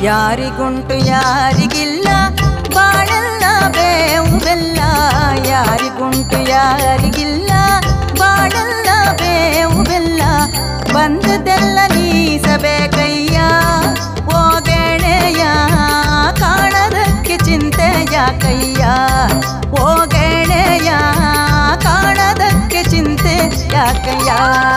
ಯಾರಿಗುಂಟು ಯಾರಿಗಿಲ್ಲ ಬಾಳೆಲ್ಲ ಬೇವು ಬೆಲ್ಲ ಯಾರಿಗುಂಟು ಯಾರಿಗಿಲ್ಲ ಬಾಳೆಲ್ಲ ಬೇವು ಬೆಲ್ಲ ಬಂದದೆಲ್ಲ ನೀಸಬೇಕಯ್ಯ ಓ ಗೆಳೆಯ ಕಾಣದಕ್ಕೆ ಚಿಂತೆ ಯಾಕಯ್ಯ ಓ ಗೆಳೆಯ ಕಾಣದಕ್ಕೆ ಚಿಂತೆ ಯಾಕಯ್ಯ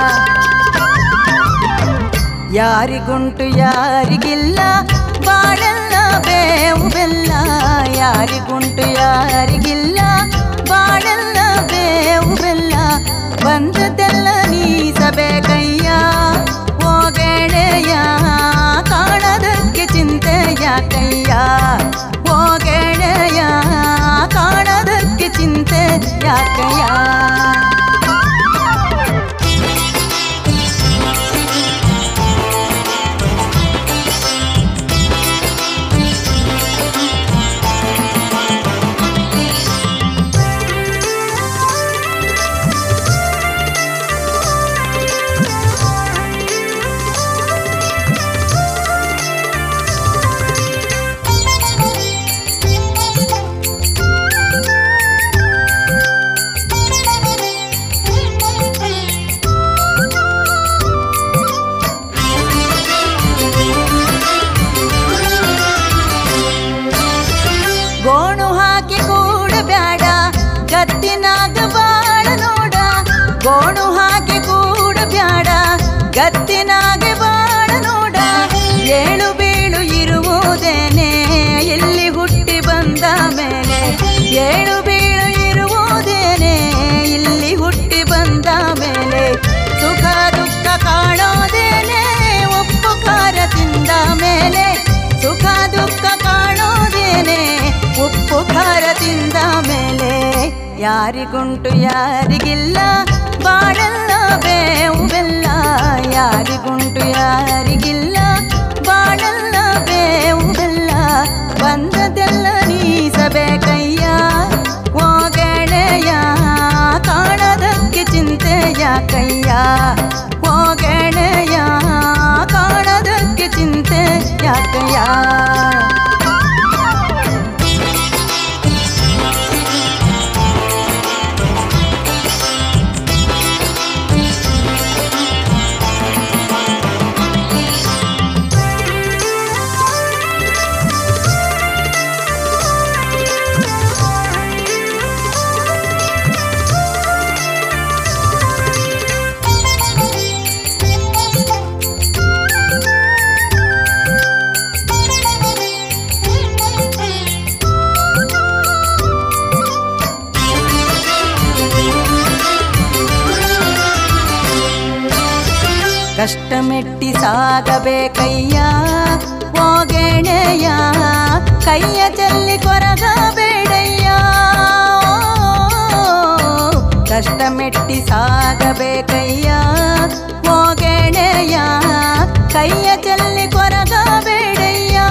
ಯಾರಿಗುಂಟು ಯಾರಿಗಿಲ್ಲ ಬಾಳೆಲ್ಲ ಬೇವು ಬೆಲ್ಲ ಯಾರಿಗುಂಟು ಯಾರಿಗಿಲ್ಲ ಬಾಳೆಲ್ಲ ಬೇವು ಬೆಲ್ಲ ಬಂದದೆಲ್ಲ ನೀಸಬೇಕಯ್ಯ ಓ ಗೆಳೆಯ ಕಾಣದಕ್ಕೆ ಚಿಂತೆ ಯಾಕಯ್ಯ ಓ ಗೆಳೆಯ ಕಾಣದಕ್ಕೆ ಚಿಂತೆ ಯಾಕಯ್ಯ ಗೋಣು ಹಾಕಿ ಕೂಡಬ್ಯಾಡ ಗತ್ತಿನಾಗ ಬಾಳ ನೋಡ ಗೋಣು ಹಾಕಿ ಕೂಡಬ್ಯಾಡ ಗತ್ತಿನಾಗ ಬಾಳ ನೋಡ ಏಳು ಬೀಳು ಇರುವುದೇನೆ ಎಲ್ಲಿ ಹುಟ್ಟಿ ಬಂದ ಮೇಲೆ ಏಳು ಬೀಳು ಇರುವುದೇನೆ ಇಲ್ಲಿ ಹುಟ್ಟಿ ಬಂದ ಮೇಲೆ ಸುಖ ದುಃಖ ಕಾಣೋದೇನೆ ಒಪ್ಪು ಖಾರ ತಿಂದ ಮೇಲೆ ಸುಖ ದುಃಖ ಕಾಣೋದೇನೆ ಉಪ್ಪು ಖಾರ ತಿಂದ ಮೇಲೆ ಯಾರಿಗುಂಟು ಯಾರಿಗಿಲ್ಲ ಬಾಳೆಲ್ಲ ಬೇವು ಬೆಲ್ಲ ಯಾರಿಗುಂಟು ಯಾರಿಗಿಲ್ಲ ಬಾಳೆಲ್ಲ ಬೇವು ಬೆಲ್ಲ ಬಂದದೆಲ್ಲ ನೀಸಬೇಕಯ್ಯ ಓ ಗೆಳೆಯ ಕಾಣದಕ್ಕೆ ಚಿಂತೆ ಯಾಕಯ್ಯ ಓ ಗೆಳೆಯ ಕಾಣದಕ್ಕೆ ಚಿಂತೆ ಯಾಕಯ್ಯ ಕಷ್ಟ ಮೆಟ್ಟಿ ಸಾಗಬೇಕಯ್ಯ ಓ ಗೆಳೆಯ ಕೈಯ ಚೆಲ್ಲಿ ಕೊರಗಬೇಡಯ್ಯ ಕಷ್ಟ ಮೆಟ್ಟಿ ಸಾಗಬೇಕಯ್ಯ ಓ ಗೆಳೆಯ ಕೈಯ ಚೆಲ್ಲಿ ಕೊರಗಬೇಡಯ್ಯ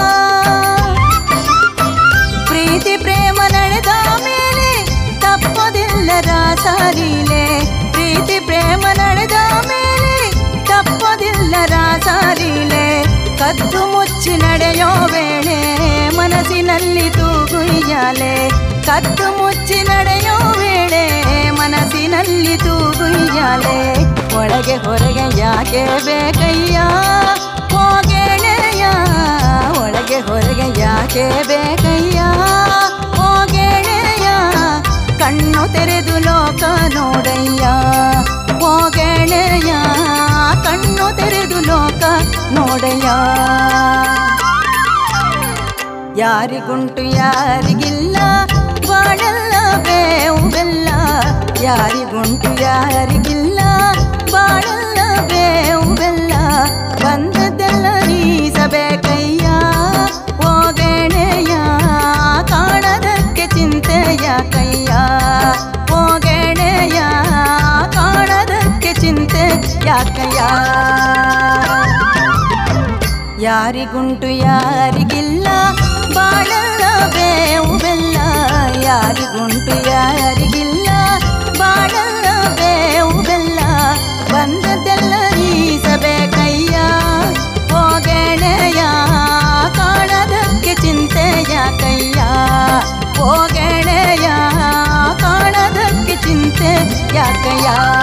ಪ್ರೀತಿ ಪ್ರೇಮ ನಡೆದ ಮೇಲೆ ತಪ್ಪೋದಿಲ್ಲ ರಾಸಾಲೀಲೆ ಪ್ರೀತಿ ಪ್ರೇಮ ನಡೆದ ಮೇಲೆ ತಪ್ಪೋದಿಲ್ಲ ರಾಸಾಲೀಲೆ ಕದ್ದು ಮುಚ್ಚಿ ನಡೆಯೋ ವೇಳೆ ಮನಸ್ಸಿನಲ್ಲಿ ತೂಗುಯ್ಯಾಲೆ ಕದ್ದು ಮುಚ್ಚಿ ನಡೆಯೋ ವೇಳೆ ಮನಸ್ಸಿನಲ್ಲಿ ತೂಗುಯ್ಯಾಲೆ ಒಳಗೆ ಹೊರಗೆ ಯಾಕೆ ಬೇಕಯ್ಯ ಓ ಗೆಳೆಯ ಒಳಗೆ ಹೊರಗೆ ಯಾಕೆ ಬೇಕಯ್ಯ ಓ ಗೆಳೆಯ ಕಣ್ಣು ತೆರೆದು ಲೋಕ ನೋಡಯ್ಯ ಓ ಗೆಳೆಯ ಕಣ್ಣು ತೆರೆದು ಲೋಕ ನೋಡಯ್ಯ ಯಾರಿಗುಂಟು ಯಾರಿಗಿಲ್ಲ ಬಾಳೆಲ್ಲ ಬೇವು ಬೆಲ್ಲ ಯಾರಿಗುಂಟು ಯಾರಿಗಿಲ್ಲ ಬಾಳೆಲ್ಲ ಬೇವು ಬೆಲ್ಲ ಬಂದದ್ದೆಲ್ಲ ನೀಸಬೇಕಯ್ಯ ಓ ಗೆಳೆಯ ಕಾಣದಕ್ಕೆ ಚಿಂತೆ ಯಾಕಯ್ಯ ಓ ಗೆಳೆಯ ಕಾಣದಕ್ಕೆ ಚಿಂತೆ ಯಾಕಯ್ಯ ಯಾರಿಗುಂಟು ಯಾರಿಗಿಲ್ಲ ಬಾಳೆಲ್ಲ ಬೇವು ಬೆಲ್ಲ ಯಾರಿಗುಂಟು ಯಾರಿಗಿಲ್ಲ ಬಾಳೆಲ್ಲ ಬೇವು ಬೆಲ್ಲ ಬಂದದ್ದೆಲ್ಲ ನೀಸಬೇಕಯ್ಯ ಓ ಗೆಳೆಯ ಯಾಕ ಯಾಕ